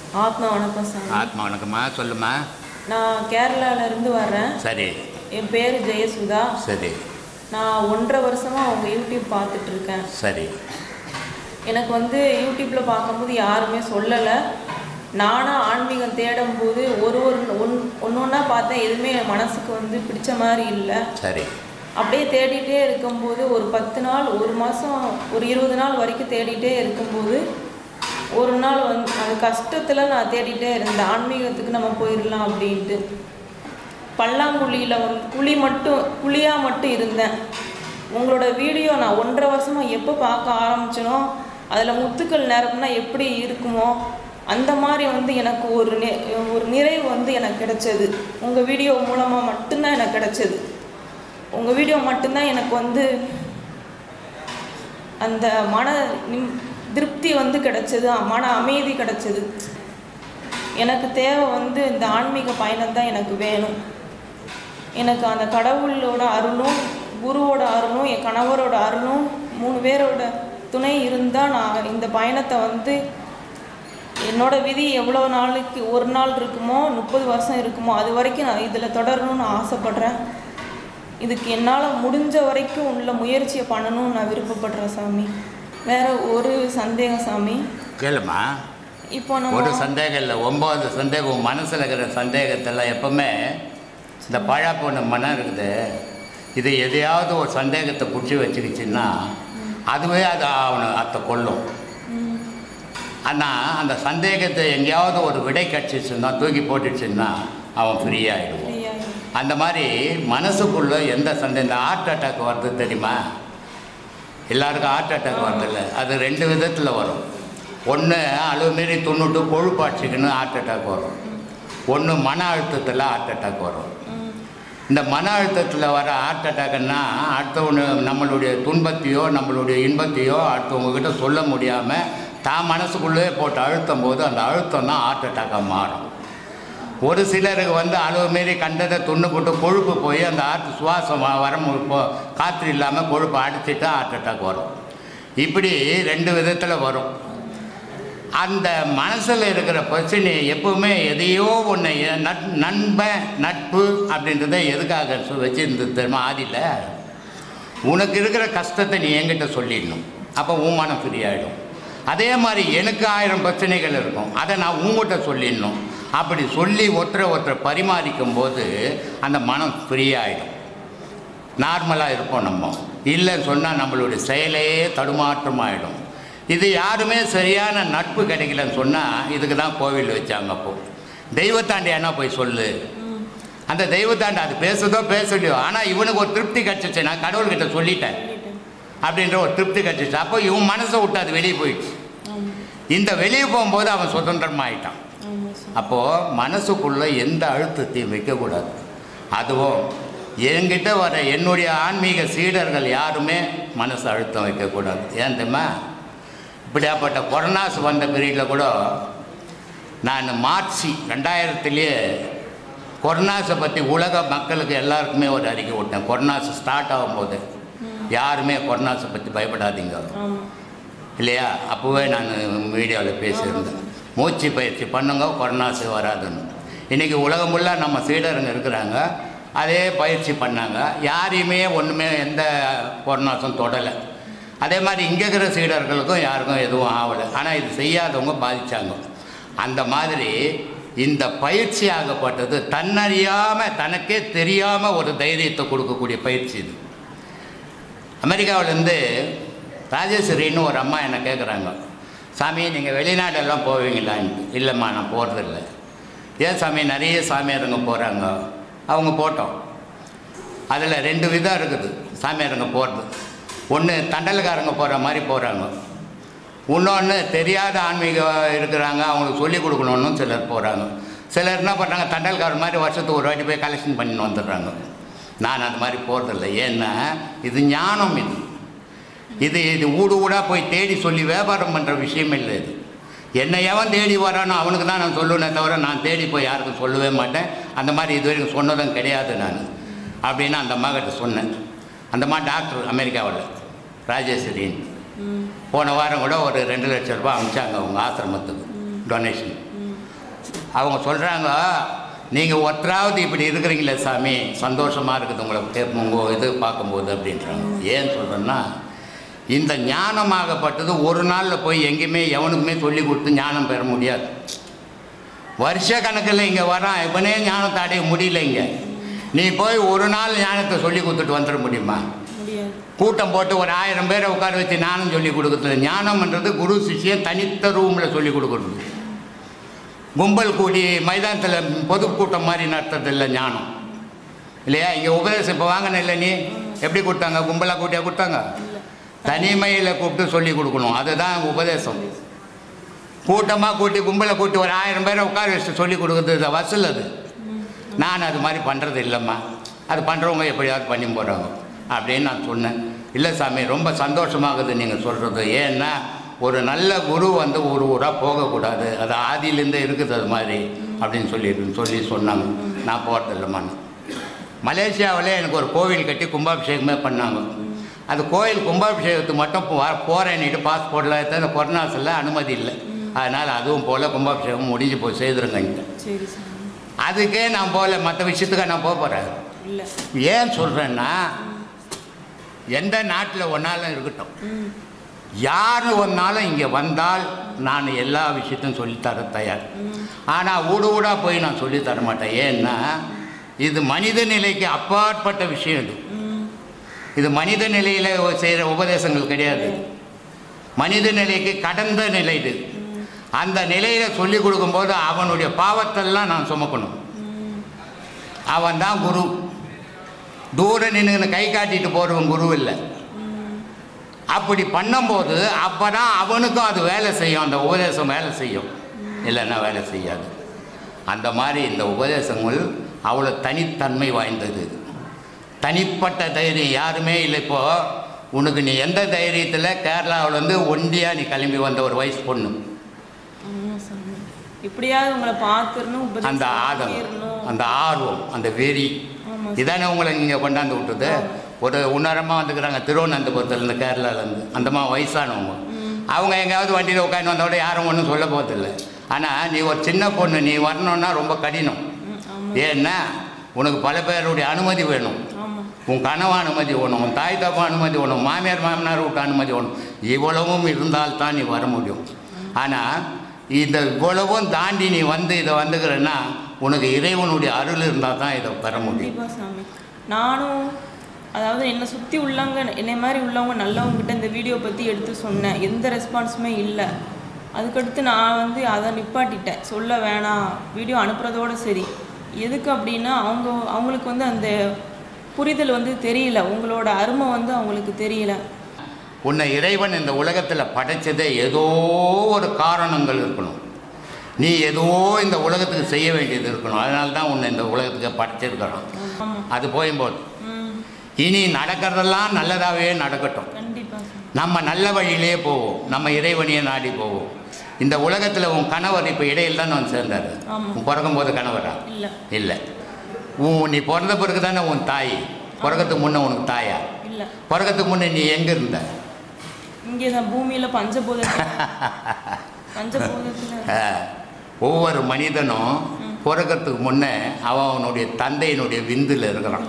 ஆத்மா வணக்கம் சாமி ஆத்மா வணக்கம்மா சொல்லுமா நான் கேரளால இருந்து வர்றேன் சரி என் பேர் ஜெயசுதா சரி நான் ஒன்றரை வருஷமா உங்க யூடியூப் பார்த்துட்டு இருக்கேன் சரி எனக்கு வந்து யூடியூப்ல பார்க்கும்போது யாருமே சொல்லலை நானாக ஆன்மீகம் தேடும்போது ஒரு ஒரு ஒன் ஒன்று ஒன்றா பார்த்தேன் எதுவுமே என் மனசுக்கு வந்து பிடிச்ச மாதிரி இல்லை சரி அப்படியே தேடிட்டே இருக்கும்போது ஒரு பத்து நாள் ஒரு மாதம் ஒரு இருபது நாள் வரைக்கும் தேடிட்டே இருக்கும்போது ஒரு நாள் வந்து அது கஷ்டத்தில் நான் தேடிட்டே இருந்தேன் ஆன்மீகத்துக்கு நம்ம போயிடலாம் அப்படின்ட்டு பல்லாங்குழியில் வந்து குழி மட்டும் குழியாக மட்டும் இருந்தேன் உங்களோட வீடியோ நான் ஒன்றரை வருஷமாக எப்போ பார்க்க ஆரம்பிச்சனோ அதில் முத்துக்கள் நிரப்புனா எப்படி இருக்குமோ அந்த மாதிரி வந்து எனக்கு ஒரு நி ஒரு நிறைவு வந்து எனக்கு கிடைச்சது உங்கள் வீடியோ மூலமாக மட்டும்தான் எனக்கு கிடைச்சது உங்கள் வீடியோ மட்டும்தான் எனக்கு வந்து அந்த மன நிம் திருப்தி வந்து கிடைச்சது மன அமைதி கிடைச்சது எனக்கு தேவை வந்து இந்த ஆன்மீக பயணம் தான் எனக்கு வேணும் எனக்கு அந்த கடவுளோட அருளும் குருவோட அருளும் என் கணவரோட அருளும் மூணு பேரோட துணை இருந்தால் நான் இந்த பயணத்தை வந்து என்னோட விதி எவ்வளோ நாளைக்கு ஒரு நாள் இருக்குமோ முப்பது வருஷம் இருக்குமோ அது வரைக்கும் நான் இதில் தொடரணும்னு ஆசைப்பட்றேன் இதுக்கு என்னால் முடிஞ்ச வரைக்கும் உள்ள முயற்சியை பண்ணணும்னு நான் விருப்பப்படுறேன் சாமி வேற ஒரு சந்தேகம் சாமி கேளுமா இப்போ ஒரு நம்ம சந்தேகம் இல்லை ஒம்பது சந்தேகம் உன் மனசில் இருக்கிற சந்தேகத்தெல்லாம் எப்பவுமே இந்த பழா போன மனம் இருக்குது இது எதையாவது ஒரு சந்தேகத்தை பிடிச்சி வச்சுக்கிச்சின்னா அதுவே அது அவனை அத்தை கொல்லும் ம், ஆனால் அந்த சந்தேகத்தை எங்கேயாவது ஒரு விடை கிடச்சிச்சுன்னா தூக்கி போட்டுச்சுன்னா அவன் ஃப்ரீ ஆகிடுவான் ஃப்ரீயா அந்த மாதிரி மனசுக்குள்ளே எந்த சந்தேகம் இந்த ஹார்ட் அட்டாக் வருது தெரியுமா எல்லாருக்கும் ஹார்ட் அட்டாக் வருதில்ல அது ரெண்டு விதத்தில் வரும் ஒன்று அளவு மீறி துண்ணுட்டு கொழுப்பாட்சிக்குன்னு ஹார்ட் அட்டாக் வரும் ஒன்று மன அழுத்தத்தில் ஹார்ட் அட்டாக் வரும் ம், இந்த மன அழுத்தத்தில் வர ஹார்ட் அட்டாக்குன்னா அடுத்தவனு நம்மளுடைய துன்பத்தையோ நம்மளுடைய இன்பத்தையோ அடுத்தவங்க கிட்ட சொல்ல முடியாமல் தான் மனசுக்குள்ளே போட்டு அழுத்தும் போது அந்த அழுத்தம் தான் ஹார்ட் அட்டாக்காக மாறும் ஒரு சிலருக்கு வந்து அளவு மீறி கண்டதை துண்ணு போட்டு கொழுப்பு போய் அந்த ஹார்ட் சுவாசம் வ- வர மு- இப்போ காற்று இல்லாமல் கொழுப்பு அடிச்சிட்டு ஹார்ட் அட்டாக் வரும் இப்படி ரெண்டு விதத்தில் வரும் அந்த மனசில் இருக்கிற பிரச்சனை எப்பவுமே எதையோ ஒன்று நட் நண்பன் நட்பு அப்படின்றத எதுக்காக சொ- வச்சிருந்தது தெரியுமா ஆதியில் உனக்கு இருக்கிற கஷ்டத்தை நீ என்கிட்ட சொல்லிடணும் அப்போ உன் மனம் ஃப்ரீ ஆகிடும் அதே மாதிரி எனக்கு ஆயிரம் பிரச்சனைகள் இருக்கும் அதை நான் உங்ககிட்ட சொல்லிடணும் அப்படி சொல்லி ஒருத்தரை ஒருத்தரை பரிமாறிக்கும் போது அந்த மனம் ஃப்ரீ ஆகிடும் நார்மலாக இருப்போம் நம்ம இல்லைன்னு சொன்னால் நம்மளுடைய செயலே தடுமாற்றமாயிடும் இது யாருமே சரியான நட்பு கிடைக்கலன்னு சொன்னால் இதுக்கு தான் கோவில் வச்சாங்க அப்போ தெய்வத்தாண்டி என்ன போய் சொல்லு ம். அந்த தெய்வத்தாண்டி அது பேசுதோ பேசலையோ ஆனால் இவனுக்கு ஒரு திருப்தி கிடச்சிச்சு நான் கடவுள்கிட்ட சொல்லிட்டேன் சொல்லிட்டேன். அப்படின்ற ஒரு திருப்தி கிடச்சிச்சு அப்போ இவன் மனசை விட்டு அது வெளியே போயிடுச்சு ஆமா இந்த வெளியே போகும்போது அவன் சுதந்திரமாயிட்டான் ஆமா சார் அப்போது மனசுக்குள்ளே எந்த அழுத்தத்தையும் வைக்கக்கூடாது அதுவும் என்கிட்ட வர என்னுடைய ஆன்மீக சீடர்கள் யாருமே மனசு அழுத்தம் வைக்கக்கூடாது ஏன் தெரியுமா இப்படியாப்பட்ட கொரோனாஸ் வந்த பீரியடில் கூட நான் மார்ச்சி ரெண்டாயிரத்துலேயே கொரோனாஸை பற்றி உலக மக்களுக்கு எல்லாருக்குமே ஒரு அறிக்கை விட்டேன் கொரோனாஸ் ஸ்டார்ட் ஆகும்போது யாருமே கொரோனாஸை பற்றி பயப்படாதீங்க ஆமா இல்லையா அப்போவே நான் வீடியோவில் பேசியிருந்தேன் மூச்சு பயிற்சி பண்ணுங்க கொரோனாசு வராதுன்னு இன்றைக்கி உலகம் ஃபுல்லாக நம்ம சீடருங்க இருக்கிறாங்க அதே பயிற்சி பண்ணாங்க யாரையுமே ஒன்றுமே எந்த கொரோனாசும் தொடலை அதே மாதிரி இங்கே இருக்கிற சீடர்களுக்கும் யாருக்கும் எதுவும் ஆகலை ஆனால் இது செய்யாதவங்க பாதித்தாங்க அந்த மாதிரி இந்த பயிற்சி ஆகப்பட்டது தன்னறியாமல் தனக்கே தெரியாமல் ஒரு தைரியத்தை கொடுக்கக்கூடிய பயிற்சி இது அமெரிக்காவிலேருந்து ராஜேஸ்வரின்னு ஒரு அம்மா என்னை கேட்குறாங்க சாமி நீங்கள் வெளிநாடெல்லாம் போவீங்களான்னு இல்லைம்மா நான் போகிறதில்ல ஏன் சாமி நிறைய சாமியாருங்க போகிறாங்க அவங்க போட்டோம் அதில் ரெண்டு விதம் இருக்குது சாமியாருங்க போகிறது ஒன்று தண்டல்காரங்க போகிற மாதிரி போகிறாங்க இன்னொன்று தெரியாத ஆன்மீகம் இருக்கிறாங்க அவங்களுக்கு சொல்லிக் கொடுக்கணுன்னு சிலர் போகிறாங்க சிலர் என்ன பண்ணுறாங்க தண்டல்காரர் மாதிரி வருஷத்துக்கு ஒரு வாட்டி போய் கலெக்ஷன் பண்ணின்னு வந்துடுறாங்க நான் அது மாதிரி போகிறதில்ல ஏன்னா இது ஞானம் இது இது இது ஊடு ஊடாக போய் தேடி சொல்லி வியாபாரம் பண்ணுற விஷயம் இல்லை இது என்னை எவன் தேடி வரானோ அவனுக்கு தான் நான் சொல்லுவேனே தவிர நான் தேடி போய் யாருக்கும் சொல்லவே மாட்டேன் அந்த மாதிரி இது வரைக்கும் சொன்னதும் கிடையாது நான் அப்படின்னு அந்த அம்மா கிட்ட சொன்னேன் அந்த அம்மா டாக்டர் அமெரிக்காவில் ராஜேஸ்வரின்னு ம் போன வாரம் கூட ஒரு ரெண்டு லட்சம் ரூபாய் அனுப்பிச்சாங்க அவங்க ஆசிரமத்துக்கு டொனேஷன் ம் அவங்க சொல்கிறாங்க நீங்கள் ஒற்றாவது இப்படி இருக்கிறீங்களே சாமி சந்தோஷமாக இருக்குது உங்களை கே- உங்கள் இது பார்க்கும்போது அப்படின்றாங்க ஏன் சொல்கிறேன்னா இந்த ஞானமாகப்பட்டது ஒரு நாளில் போய் எங்கேயுமே எவனுக்குமே சொல்லி கொடுத்து ஞானம் பெற முடியாது வருஷ கணக்கில் இங்கே வரான் இவனே ஞானத்தை அடைய முடியல இங்கே நீ போய் ஒரு நாள் ஞானத்தை சொல்லி கொடுத்துட்டு வந்துட முடியுமா முடியாது கூட்டம் போட்டு ஒரு ஆயிரம் பேரை உட்கார வச்சு ஞானம் சொல்லி கொடுக்குறது ஞானம்ன்றது குரு சிஷ்யன் தனித்த ரூமில் சொல்லி கொடுக்குறது கும்பல் கூடி மைதானத்தில் பொதுக்கூட்டம் மாதிரி நடத்துறது இல்லை ஞானம் இல்லையா இங்கே உபதேசம் இப்போ வாங்கின இல்லை நீ எப்படி கொடுத்தாங்க கும்பலாக கூட்டியாக கொடுத்தாங்க தனிமையில் கூப்பிட்டு சொல்லி கொடுக்கணும் அதுதான் உபதேசம் கூட்டமாக கூட்டி கும்பலை கூட்டி ஒரு ஆயிரம் பேரை உட்கார வச்சு சொல்லி கொடுக்குறது வசூல் அது நான் அது மாதிரி பண்ணுறது இல்லைம்மா அது பண்ணுறவங்க எப்படியாவது பண்ணி போகிறாங்க அப்படின்னு நான் சொன்னேன் இல்லை சாமி ரொம்ப சந்தோஷமாகுது நீங்கள் சொல்கிறது ஏன்னா ஒரு நல்ல குரு வந்து ஒரு ஊராக போகக்கூடாது அது ஆதியிலேருந்தே இருக்குது அது மாதிரி அப்படின்னு சொல்லி சொல்லி சொன்னாங்க நான் போகிறது இல்லைம்மான்னு மலேசியாவில் எனக்கு ஒரு கோவில் கட்டி கும்பாபிஷேகமே பண்ணாங்க அது கோயில் கும்பாபிஷேகத்துக்கு மட்டும் போ- போறேன்னுட்டு பாஸ்போர்ட்டில் எடுத்து அந்த கொரோனாஸில் அனுமதி இல்லை அதனால் அதுவும் போல் கும்பாபிஷேகம் முடிஞ்சு போய் செய்திருங்க சரி சாமி அதுக்கே நான் போகல மற்ற விஷயத்துக்கு நான் போக போகிறேன் இல்லை ஏன் சொல்கிறேன்னா எந்த நாட்டில் ஒன்றாலும் இருக்கட்டும் ம் யார் ஒன்றாலும் இங்கே வந்தால் நான் எல்லா விஷயத்தையும் சொல்லித்தர தயார் ஆனால் ஊடு ஊடாக போய் நான் சொல்லித் தர மாட்டேன் ஏன்னா இது மனித நிலைக்கு அப்பாற்பட்ட விஷயம் இது ம் இது மனித நிலையில் செய்கிற உபதேசங்கள் கிடையாது மனித நிலைக்கு கடந்த நிலை இது அந்த நிலையில் சொல்லி கொடுக்கும்போது அவனுடைய பாவத்தெல்லாம் நான் சுமக்கணும் ம் அவன் தான் குரு தூர நின்று கை காட்டிட்டு போகிறவன் குரு இல்லை ம் அப்படி பண்ணும்போது அப்போ தான் அவனுக்கும் அது வேலை செய்யும் அந்த உபதேசம் வேலை செய்யும் இல்லைன்னா வேலை செய்யாது அந்த மாதிரி இந்த உபதேசங்கள் அவ்வளோ தனித்தன்மை வாய்ந்தது தனிப்பட்ட தைரியம் யாருமே இல்லை இப்போ உனக்கு நீ எந்த தைரியத்தில் கேரளாவிலேருந்து ஒண்டியாக நீ கிளம்பி வந்த ஒரு வயசு பொண்ணு ஆமா சாமி எப்படியாவது உங்களை பார்த்துடணும் உபதேசம் அந்த ஆதம் பண்ணிடணும். அந்த ஆர்வம் அந்த வெறி ஆமா இதானே உங்களை இங்கே கொண்டாந்து விட்டது ஒரு உன்னரமாக வந்துக்கிறாங்க திருவனந்தபுரத்துலேருந்து கேரளாலேருந்து அந்தமா வயசானவங்க அவங்க எங்கேயாவது வண்டியில் உட்காந்து வந்தோட யாரும் ஒன்றும் சொல்ல போகிறதில்ல ஆனால் நீ ஒரு சின்ன பொண்ணு நீ வரணுன்னா ரொம்ப கடினம் ம் ஆமா ஏன்னா உனக்கு பல பேருடைய அனுமதி வேணும் ஆமா உன் கனவு அனுமதி வேணும் உன் தாய் தப்பா அனுமதி வேணும் மாமியார் மாமனார் விட்டு அனுமதி வேணும் இவ்வளவும் இருந்தால்தான் நீ வர முடியும் ஆனால் இந்த இவ்வளவும் தாண்டி நீ வந்து இதை வந்துக்கிறன்னா உனக்கு இறைவனுடைய அருள் இருந்தால் தான் இதை பெற முடியும் கண்டிப்பா சாமி நானும் அதாவது என்னை சுற்றி உள்ளவங்க என்னை மாதிரி உள்ளவங்க நல்லவங்ககிட்ட இந்த வீடியோ பற்றி எடுத்து சொன்னேன் எந்த ரெஸ்பான்ஸுமே இல்லை அதுக்கடுத்து நான் வந்து அதை நிப்பாட்டிட்டேன் சொல்ல வேணாம் வீடியோ அனுப்புறதோட சரி எதுக்கு அப்படின்னா அவங்க அவங்களுக்கு வந்து அந்த புரிதல் வந்து தெரியல உங்களோட அருமை வந்து அவங்களுக்கு தெரியல உன்னை இறைவன் இந்த உலகத்தில் படைச்சதே ஏதோ ஒரு காரணங்கள் இருக்கணும் நீ ஏதோ இந்த உலகத்துக்கு செய்ய வேண்டியது இருக்கணும் அதனால தான் உன்னை இந்த உலகத்துக்கு படைச்சிருக்கிறான் ஆமாம் அது போயும்போது ம் இனி நடக்கிறதெல்லாம் நல்லதாகவே நடக்கட்டும் கண்டிப்பாக சாமி நம்ம நல்ல வழியிலே போவோம் நம்ம இறைவனையே நாடி போவோம் இந்த உலகத்தில் உன் கணவர் இப்போ இடையில் தான் வந்து சேர்ந்தார் ஆமா. உன் பிறக்கும்போது கணவரா இல்லை இல்லை உன் நீ பிறந்த பிறகு தானே உன் தாய் பிறக்கிறதுக்கு முன்னே உனக்கு தாயா இல்லை பிறக்கிறதுக்கு முன்னே நீ எங்கே இருந்த இங்கே தான் பூமியில் பஞ்சபூதத்தில் பஞ்சபூதத்தில் அஹ், ஒவ்வொரு மனிதனும் பிறக்கிறதுக்கு முன்னே அவன் அவனுடைய தந்தையினுடைய விந்தில் இருக்கிறான்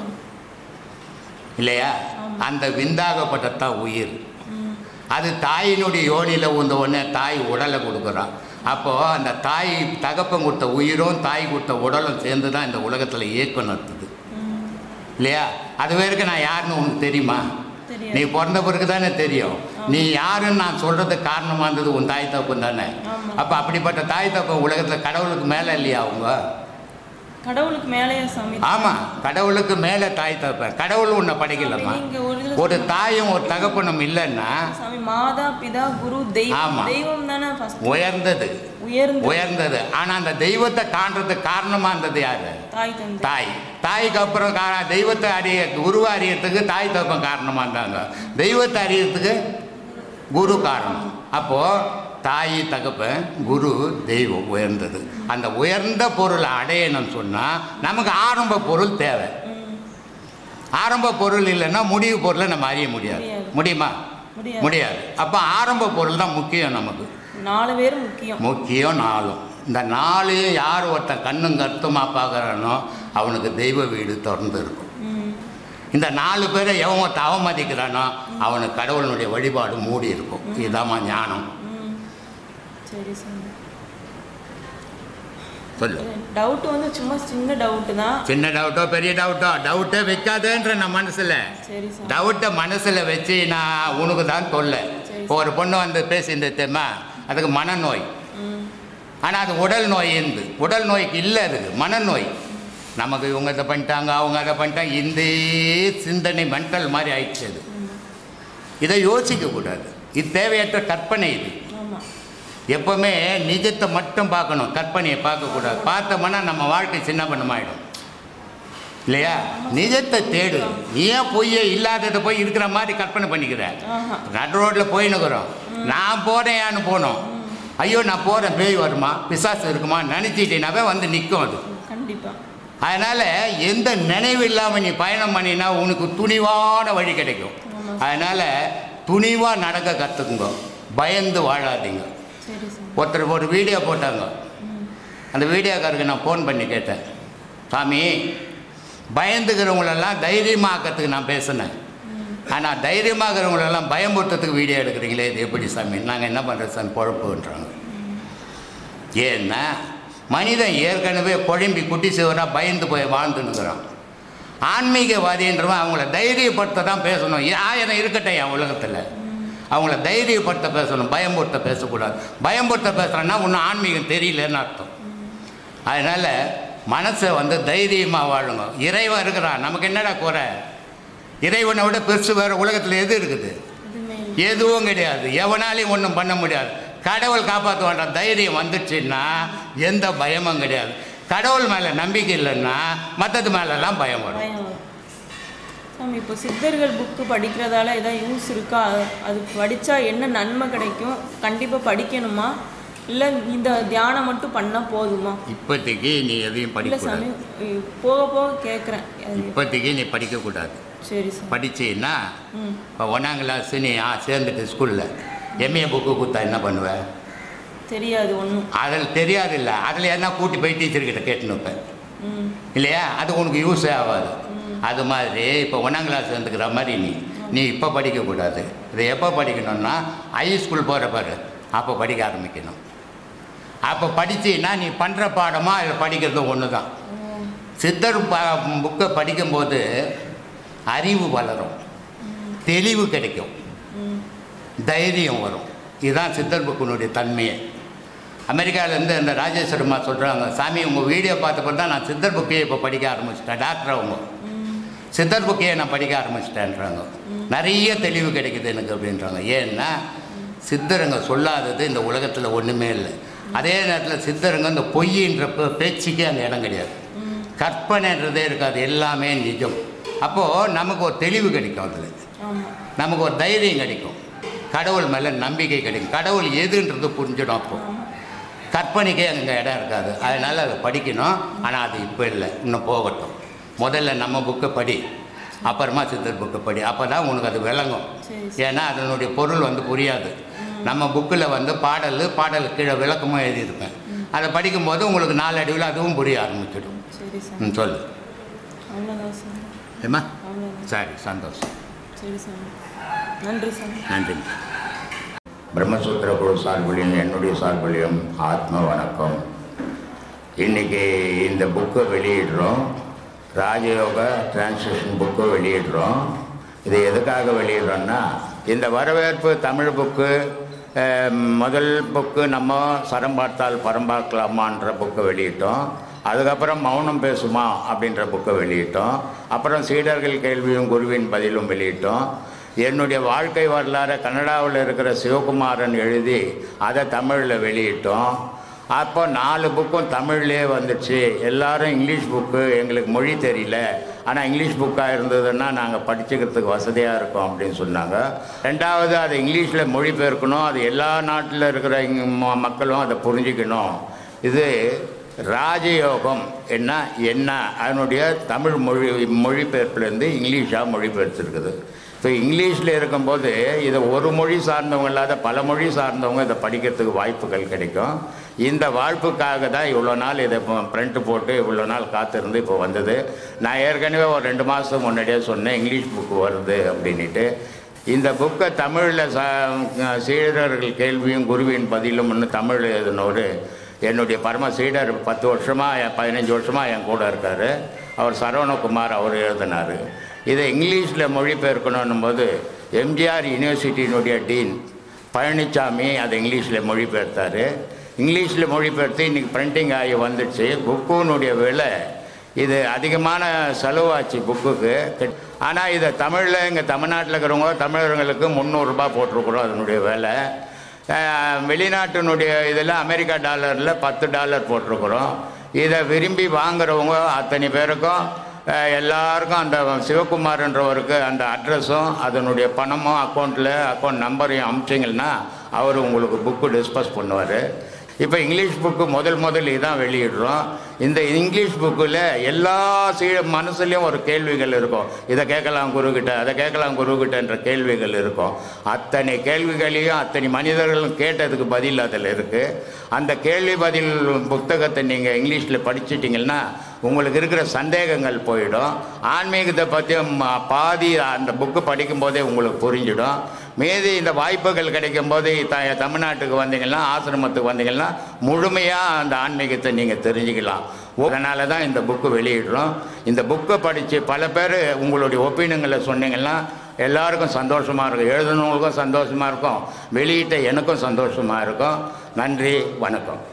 இல்லையா அந்த விந்தாகப்பட்டதான் உயிர் ம் அது தாயினுடைய யோனியில் உந்த உடனே தாய் உடலை கொடுக்குறான் அப்போது அந்த தாய் தகப்பன் கொடுத்த உயிரும் தாய் கொடுத்த உடலும் சேர்ந்து தான் இந்த உலகத்தில் இயக்கம் நடத்துது ம் இல்லையா அது வரைக்கும் நான் யாருன்னு உனக்கு தெரியுமா தெரியாது நீ பிறந்த பிறகு தானே தெரியும் நீ யாருன்னு நான் சொல்கிறதுக்கு காரணமாக இருந்தது உன் தாய் தப்பன் தானே ஆமா. அப்போ அப்படிப்பட்ட தாய் தப்பன் உலகத்தில் கடவுளுக்கு மேலே இல்லையா அவங்க கடவுளுக்கு மேலேயா சாமி ஆமாம் கடவுளுக்கு மேலே தாய் தப்பன் கடவுள் உன்னை படைக்கலம்மா நீங்க ஒரு இதுல ஒரு தாயும் ஒரு தகப்பனும் இல்லைன்னா சாமி மாதா பிதா குரு தெய்வம் ஆமா. தெய்வம் தானே ஃபர்ஸ்ட் உயர்ந்தது உயர்ந்த உயர்ந்தது ஆனால் அந்த தெய்வத்தை காண்றதுக்கு காரணமாக இருந்தது யாரு தாய் தந்தை தாய் தாய்க்கு அப்புறம் கா தெய்வத்தை அறிய குருவை அறியறதுக்கு தாய் தப்பம் காரணமாக இருந்தாங்க தெய்வத்தை அறியறதுக்கு குரு காரணம் அப்போது தாய் தகப்பன் குரு தெய்வம் உயர்ந்தது அந்த உயர்ந்த பொருளை அடையணும்னு சொன்னால் நமக்கு ஆரம்ப பொருள் தேவை ம், ஆரம்ப பொருள் இல்லைன்னா முடிவு பொருளை நம்ம அறிய முடியாது முடியாது. முடியுமா முடியாது முடியாது அப்போ ஆரம்ப பொருள் தான் முக்கியம் நமக்கு நாலு பேர் முக்கியம் முக்கியம் நாளும் இந்த நாளையும் யார் ஒருத்தன் கண்ணும் கருத்துமாக பார்க்குறானோ அவனுக்கு தெய்வ வீடு திறந்து இருக்கும் ம் இந்த நாலு பேரை எவன் ஒருத்தன் அவமதிக்கிறானோ அவனுக்கு கடவுளுடைய வழிபாடு மூடி இருக்கும் இதுதாம்மா ஞானம் ம் சரி சாமி சொல்லு டவுட் வந்து சும்மா சின்ன டவுட்டு தான் சின்ன டவுட்டோ பெரிய டவுட்டோ டவுட்டே வைக்காதேன்ற நான் மனசில் சரி சாமி டவுட்டை மனசில் வச்சு நான் உனக்கு தான் தொல்லை இப்போ ஒரு பொண்ணு வந்து பேசியிருந்தது தெரியுமா அதுக்கு மனநோய் ம் ஆனால் அது உடல் நோய் இருந்து உடல் நோய்க்கு இல்லை அது மனநோய் நமக்கு இவங்க இதை பண்ணிட்டாங்க அவங்க அதை பண்ணிட்டாங்க இந்த சிந்தனை மென்டல் மாதிரி ஆயிடுச்சு அது இதை யோசிக்கக்கூடாது இது தேவையற்ற கற்பனை இது ஆமாம் எப்பவுமே நிஜத்தை மட்டும் பார்க்கணும் கற்பனையை பார்க்கக்கூடாது பார்த்தோம்னா நம்ம வாழ்க்கை சின்ன பண்ணமாயிடும் இல்லையா நிஜத்தை தேடு நீ ஏன் பொய்யே இல்லாததை போய் இருக்கிற மாதிரி கற்பனை பண்ணிக்கிற ஆஹா நடு ரோட்டில் போயின்னுக்குறோம் நான் போகிறேன்னு போனோம் ஐயோ நான் போகிறேன் பேய் வருமா பிசாசு இருக்குமா நினச்சிட்டேனாவே வந்து நிற்கும் அது கண்டிப்பாக அதனால் எந்த நினைவு இல்லாமல் நீ பயணம் பண்ணினா உனக்கு துணிவான வழி கிடைக்கும் ஆமாம் அதனால் துணிவாக நடக்க கற்றுக்குங்க பயந்து வாழாதீங்க சரி சாமி ஒருத்தர் ஒரு வீடியோ போட்டாங்க ம் அந்த வீடியோக்காருக்கு நான் ஃபோன் பண்ணி கேட்டேன் சாமி பயந்துக்கிறவங்களெல்லாம் தைரியமாக்கிறதுக்கு நான் பேசினேன் ஆனால் தைரியமாகிறவங்களெல்லாம் பயமுறுத்துறதுக்கு வீடியோ எடுக்கிறீங்களே இது எப்படி சாமி நாங்கள் என்ன பண்ணுறது சாமி பொழப்புன்றாங்க ஏன்னா மனிதன் ஏற்கனவே குழம்பி குட்டி சிவராக பயந்து போய் வாழ்ந்துன்னுக்குறான் ஆன்மீகவாதின்றவன் அவங்கள தைரியப்படுத்த தான் பேசணும் ஏ- ஆயிரம் இருக்கட்டும் என் உலகத்தில் அவங்கள தைரியப்படுத்த பேசணும் பயமுறுத்த பேசக்கூடாது பயமுறுத்த பேசுகிறேன்னா ஒன்றும் ஆன்மீகம் தெரியலன்னு அர்த்தம் அதனால் மனசை வந்து தைரியமாக வாழுங்க இறைவன் இருக்கிறான் நமக்கு என்னடா குறை இறைவனை விட பெருசு வேறு உலகத்தில் எது இருக்குது எதுவுமே எதுவும் கிடையாது எவனாலையும் ஒன்றும் பண்ண முடியாது கடவுள் காப்பாற்றுவான்ற தைரியம் வந்துச்சுன்னா எந்த பயமும் கிடையாது கடவுள் மேலே நம்பிக்கை இல்லைன்னா மற்றது மேலெல்லாம் பயம் வரும் பயம் வரும் சாமி இப்போ சித்தர்கள் புக்கு படிக்கிறதால ஏதாவது யூஸ் இருக்கா அது- அது படித்தா என்ன நன்மை கிடைக்கும் கண்டிப்பாக படிக்கணுமா இல்லை இந்த தியானம் மட்டும் பண்ணால் போதுமா இப்போதைக்கு நீ எதையும் இல்லை படிக்கக்கூடாது சாமி இ- போக போக கேட்குறேன் இப்போதைக்கு நீ படிக்கக்கூடாது சரி சாமி படிச்சீன்னா ம் இப்போ ஒன்றாம் கிளாஸ் நீ ஆ சேர்ந்துட்டு ஸ்கூலில் எம்ஏ புக்கு கொடுத்தா என்ன பண்ணுவ தெரியாது ஒன்றும் அதில் தெரியாது இல்லை அதில் என்ன கூட்டி போய் டீச்சர்கிட்ட கேட்டுன்னு வைப்பேன் ம் இல்லையா அது உனக்கு யூஸே ஆகாது அது மாதிரி இப்போ ஒன்றாம் கிளாஸ் வந்துக்கிற மாதிரி நீ நீ இப்போ படிக்கக்கூடாது இதை எப்போ படிக்கணும்னா ஹை ஸ்கூல் போகிற பாரு அப்போ படிக்க ஆரம்பிக்கணும் அப்போ படிச்சீன்னா நீ பண்ணுற பாடமாக அதில் படிக்கிறது ஒன்று தான் சித்தர் ப புக்கை படிக்கும்போது அறிவு வளரும் தெளிவு கிடைக்கும் ம் தைரியம் வரும் இதுதான் சித்தர் புக்கினுடைய தன்மையே அமெரிக்காவிலேருந்து இந்த ராஜேஸ்வரம்மா சொல்கிறாங்க சாமி உங்கள் வீடியோ பார்த்தப்போ தான் நான் சித்தர் புக்கையே இப்போ படிக்க ஆரம்பிச்சிட்டேன் டாக்டர் அவங்க ம் சித்தர் புக்கையே நான் படிக்க ஆரம்பிச்சிட்டேன்றாங்க நிறைய தெளிவு கிடைக்குது எனக்கு அப்படின்றாங்க ஏன்னா சித்தருங்க சொல்லாதது இந்த உலகத்தில் ஒன்றுமே இல்லை அதே நேரத்தில் சித்தருங்க இந்த பொய்யின்ற பே- பேச்சுக்கே அந்த இடம் கிடையாது ம் கற்பனைன்றதே இருக்காது எல்லாமே நிஜம் அப்போது நமக்கு ஒரு தெளிவு கிடைக்கும் அதில் ஆமாம் நமக்கு ஒரு தைரியம் கிடைக்கும் கடவுள் மேலே நம்பிக்கை கிடைக்கும் கடவுள் எதுன்றது புரிஞ்சிடும் அப்போ கற்பனைக்கே அங்கே இடம் இருக்காது அதனால் அதை படிக்கணும் ஆனால் அது இப்போ இல்லை இன்னும் போகட்டும் முதல்ல நம்ம புக்கை படி அப்புறமா சித்தர் புக்கை படி அப்போ தான் உனக்கு அது விளங்கும் சரி ஏன்னா அதனுடைய பொருள் வந்து புரியாது நம்ம புக்கில் வந்து பாடல் பாடல் கீழே விளக்கமும் எழுதியிருப்பேன் அதை படிக்கும்போது உங்களுக்கு நாலடிவில் அதுவும் புரிய ஆரம்பிச்சிடும் சரி சாமி ம் சொல்லு அவ்வளோதான் சாமி ஏம்மா அவ்வளோதான் சரி சந்தோஷம் சரி சாமி நன்றி சாமி நன்றி பிரம்மசூத்திர குழு சார்பிலையும் என்னுடைய சார்பிலையும் ஆத்ம வணக்கம் இன்னைக்கு இந்த புக்கை வெளியிடுறோம் ராஜயோக டிரான்ஸ்லேஷன் புக்கை வெளியிடுறோம் இது எதுக்காக வெளியிடுறோன்னா இந்த வரவேற்பு தமிழ் புக்கு அஹ், முதல் புக்கு நம்ம சரம் பார்த்தால் பரம் பார்க்கலாமான்ற புக்கை வெளியிட்டோம் அதுக்கப்புறம் மௌனம் பேசுமா அப்படின்ற புக்கை வெளியிட்டோம் அப்புறம் சீடர்கள் கேள்வியும் குருவின் பதிலும் வெளியிட்டோம் என்னுடைய வாழ்க்கை வரலாறு கன்னடாவில் இருக்கிற சிவகுமாரன் எழுதி அதை தமிழில் வெளியிட்டோம் அப்போ நாலு புக்கும் தமிழ்லேயே வந்துச்சு எல்லாரும் இங்கிலீஷ் புக்கு எங்களுக்கு மொழி தெரியல ஆனால் இங்கிலீஷ் புக்காக இருந்ததுன்னா நாங்கள் படிச்சுக்கிறதுக்கு வசதியாக இருக்கும் அப்படின்னு சொன்னாங்க ரெண்டாவது அது இங்கிலீஷில் மொழிபெயர்க்கணும் அது எல்லா நாட்டில் இருக்கிற இங்க ம- மக்களும் அதை புரிஞ்சுக்கணும் இது ராஜயோகம் என்ன என்ன அதனுடைய தமிழ் மொழி மொழிபெயர்ப்புலேருந்து இங்கிலீஷாக மொழிபெயர்த்துருக்குது இப்போ இங்கிலீஷில் இருக்கும்போது இதை ஒரு மொழி சார்ந்தவங்க இல்லாத பல மொழி சார்ந்தவங்க இதை படிக்கிறதுக்கு வாய்ப்புகள் கிடைக்கும் இந்த வாழ்ப்புக்காக தான் இவ்வளோ நாள் இதை இப்போ பிரிண்ட் போட்டு இவ்வளோ நாள் காத்திருந்து இப்போ வந்தது நான் ஏற்கனவே ஒரு ரெண்டு மாதத்துக்கு முன்னாடியே சொன்னேன் இங்கிலீஷ் புக்கு வருது அப்படின்ட்டு இந்த புக்கை தமிழில் ச சீடர்கள் கேள்வியும் குருவின் பதிலும்னு தமிழ் எழுதினவர் என்னுடைய பரம சீடர் பத்து வருஷமாக பதினஞ்சு வருஷமாக என் கூட இருக்கார் அவர் சரவணகுமார் அவர் எழுதினார் இதை இங்கிலீஷில் மொழிபெயர்க்கணும் போது எம்ஜிஆர் யூனிவர்சிட்டியினுடைய டீன் பழனிசாமி அதை இங்கிலீஷில் மொழிபெயர்த்தார் இங்கிலீஷில் மொழிபெயர்த்து இன்றைக்கி பிரிண்டிங் ஆகி வந்துடுச்சு புக்குனுடைய விலை இது அதிகமான செலவாச்சு புக்குக்கு ஆனால் இதை தமிழில் இங்கே தமிழ்நாட்டில் இருக்கிறவங்க தமிழர்களுக்கு முந்நூறுரூபா போட்டிருக்குறோம் அதனுடைய விலை அஹ், வெளிநாட்டினுடைய இதில் அமெரிக்கா டாலரில் பத்து டாலர் போட்டிருக்குறோம் இதை விரும்பி வாங்குறவங்க அத்தனை பேருக்கும் அஹ், எல்லாருக்கும் அந்த சிவகுமார்ன்றவருக்கு அந்த அட்ரஸும் அதனுடைய பணமும் அக்கௌண்ட்டில் அக்கௌண்ட் நம்பரையும் அமிச்சிங்கன்னா அவர் உங்களுக்கு புக்கு டிஸ்பஸ் பண்ணுவார் இப்போ இங்கிலீஷ் புக்கு முதல் முதல் இதான் வெளியிடுறோம் இந்த இங்கிலீஷ் புக்கில் எல்லா சீ மனசுலேயும் ஒரு கேள்விகள் இருக்கும் இதை கேட்கலாம் குருக்கிட்ட அதை கேட்கலாம் குருக்கிட்டன்ற கேள்விகள் இருக்கும் அத்தனை கேள்விகளையும் அத்தனை மனிதர்களும் கேட்டதுக்கு பதில் அதில் இருக்குது அந்த கேள்வி பதில் புத்தகத்தை நீங்கள் இங்கிலீஷில் படிச்சிட்டிங்கன்னா உங்களுக்கு இருக்கிற சந்தேகங்கள் போயிடும் ஆன்மீகத்தை பற்றி பாதி அந்த புக்கு படிக்கும்போதே உங்களுக்கு புரிஞ்சிடும் மீதி இந்த வாய்ப்புகள் கிடைக்கும் போது த தமிழ்நாட்டுக்கு வந்தீங்கன்னா ஆசிரமத்துக்கு வந்தீங்கன்னா முழுமையாக அந்த ஆன்மீகத்தை நீங்கள் தெரிஞ்சுக்கலாம் அதனால தான் இந்த புக்கு வெளியிடுறோம் இந்த புக்கை படித்து பல பேர் உங்களுடைய ஒப்பீனியங்களை சொன்னீங்கன்னா எல்லாருக்கும் சந்தோஷமாக இருக்கும் எழுதுனவங்களுக்கும் சந்தோஷமாக இருக்கும் வெளியிட்ட எனக்கும் சந்தோஷமாக இருக்கும் நன்றி வணக்கம்